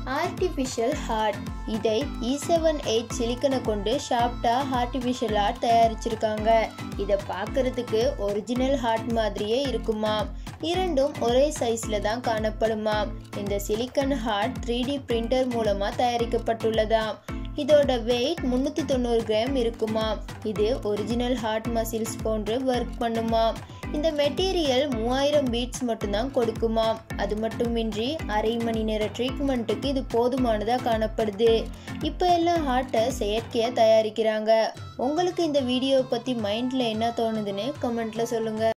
artificial heart இதை இ seven eight சிலிக்கனை கொண்டு ஷாப்டாக artificial heart தயாரிச்சிருக்காங்க இதை பார்க்கறதுக்கு ஒரிஜினல் ஹார்ட் மாதிரியே இருக்குமாம் இரண்டும் ஒரே சைஸில் தான் காணப்படுமாம் இந்த silicon heart three D printer மூலமாக தயாரிக்கப்பட்டுள்ளதாம் இதோட வெயிட் முந்நூற்றி தொண்ணூறு கிராம் இருக்குமாம் இது ஒரிஜினல் ஹார்ட் மசில்ஸ் போன்று ஒர்க் பண்ணுமாம் இந்த மெட்டீரியல் மூவாயிரம் பீட்ஸ் மட்டும்தான் கொடுக்குமாம் அது மட்டுமின்றி அரை மணி நேர ட்ரீட்மெண்ட்டுக்கு இது போதுமானதாக காணப்படுது இப்போ எல்லாம் ஹார்ட்டை செயற்கையாக தயாரிக்கிறாங்க உங்களுக்கு இந்த வீடியோவை பற்றி மைண்டில் என்ன தோணுதுன்னு கமெண்ட்டில் சொல்லுங்கள்